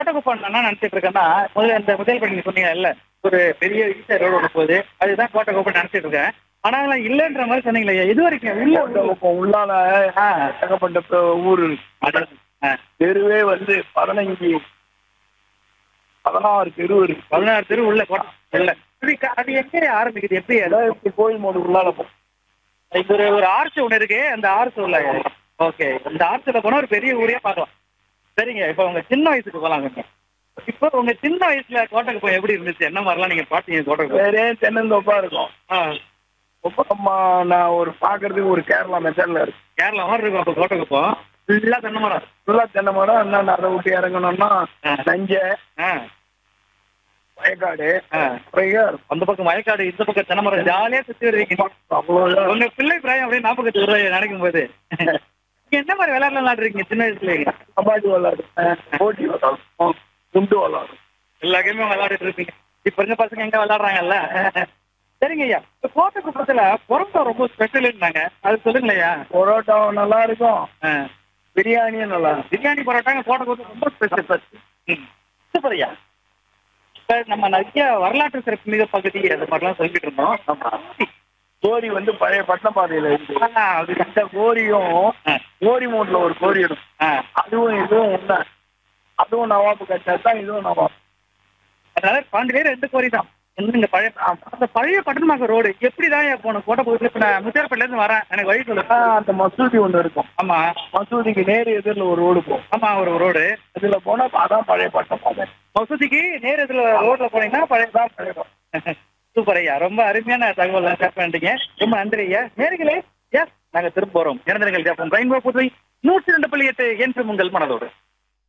கோட்டகுப்பம் நான் நினைச்சிட்டு இருக்கேன்னா முதல்ல இந்த முதல் படி நீங்க சொன்னீங்க இல்ல ஒரு பெரிய ஈஸியா ரோடு ஒன்று போகுது அதுதான் கோட்டகுப்பம் நினைச்சிட்டு இருக்கேன் ஆனா அதெல்லாம் இல்லைன்ற மாதிரி சொன்னீங்களே இது வரைக்கும் உள்ள கோட்டகுப்பம் உள்ளால ஆ, ஏகப்பட்ட ப- ஊர் இருக்கு. அது, ஆ, தெருவே வந்து பதினஞ்சு பதினாறு தெரு இருக்கு பதினாறு தெரு உள்ள கோட்டை இல்ல இது க- அது எங்க ஆரம்பிக்குது எப்படி அது? அதான் இப்படி கோயில் மோடு உள்ளால போ இது ஒரு ஒரு ஆர்ச் ஒன்று இருக்கு அந்த ஆர்ச் உள்ள ஓகே இந்த ஆர்ச்சில் போனா ஒரு பெரிய ஊரே பார்க்கலாம் சரிங்க இப்போ உங்க சின்ன வயசுக்கு போலாங்க இப்போ உங்க சின்ன வயசுல கோட்டைக்கு போய் எப்படி இருந்துச்சு என்ன மாதிரிலாம் நீங்க பாத்தீங்க கோட்டைக்கு போய்? வேறே தென்னந்தோப்பா இருக்கும் ஆ, அப்புறமா நான் ஒரு பாக்குறதுக்கு ஒரு கேரளா மெத்தட்ல இருக்கு கேரளா மாதிரி இருக்கும் அப்போ கோட்டைக்கு போ ஃபுல்லா தென்னை மரம் ஃபுல்லா தென்னை மரம் என்ன அதை விட்டு இறங்கணும்னா ஆ. நஞ்ச ஆ, வயக்காடு ஆ. நிறைய இருக்கும் அந்த பக்கம் வயக்காடு இந்த பக்கம் தென்னை மரம் ஜாலியா சுத்தி வருவீங்க அவ்வளோ உங்க பிள்ளை பிராயம் அப்படியே நாற்பத்தி ரூபாய் நடக்கும் போது நீங்க என்ன மாதிரி விளையாடலாம் விளையாடுறீங்க சின்ன வயசுல கபாடி விளாடுவேன் போட்டி விளாடுவோம் குண்டு விளாடுவோம் எல்லா கேமும் விளையாடிட்டு இருப்பீங்க இப்ப இருக்க பசங்க எங்க விளையாடுறாங்கல்ல சரிங்க ஐயா இப்ப கோட்டக்குப்பத்துல புறம்பா ரொம்ப ஸ்பெஷல்னாங்க அது சொல்லுங்க ஐயா பரோட்டாவும் நல்லா இருக்கும் ஆ. பிரியாணியும் நல்லா இருக்கும் பிரியாணி பரோட்டாங்க கோட்டக்குப்பம் ரொம்ப ஸ்பெஷல் சூப்பர் ஐயா இப்ப நம்ம நிறைய வரலாற்று சிறப்பு மிக பகுதி அது மாதிரிலாம் சொல்லிட்டு இருந்தோம் கோரி வந்து பழைய பட்டணப்பாதையில இருக்கு ஆ, அது இந்த கோரியும் ஆ. கோரி மூட்ல ஒரு கோரி இருக்கும் ஆ. அதுவும் இதுவும் ஒண்ணு அதுவும் நவாப்பு கட்சா தான் இதுவும் நவாப் அதனால பாண்டி பேர் ரெண்டு கோரி தான் இந்த பழைய அந்த பழைய பட்டணமாக ரோடு எப்படிதான் ஐயா போகணும் கோட்டை பகுதியில் இப்ப நான் முத்தியார்பேட்டில இருந்து வரேன் எனக்கு வழி சொல்லு ஆ, அந்த மசூதி ஒண்ணு இருக்கும் ஆமா மசூதிக்கு நேர் எதிரில் ஒரு ரோடு போகும் ஆமா ஒரு ரோடு அதுல போனா அதான் பழைய பட்டணப்பாதை மசூதிக்கு நேர் இதுல ரோட்ல போனீங்கன்னா பழைய தான் பழைய பட்டணம். சூப்பர் ஐயா ரொம்ப அருமையான தகவல் ஷேர் பண்ணிட்டீங்க ரொம்ப நன்றி ஐயா நேர்களே எஸ் நாங்க திரும்ப போறோம் இறந்தர்கள் ஜாப்போம் ரெயின்போ புதுவை நூற்றி ரெண்டு புள்ளி எட்டு என்று உங்கள் மனதோடு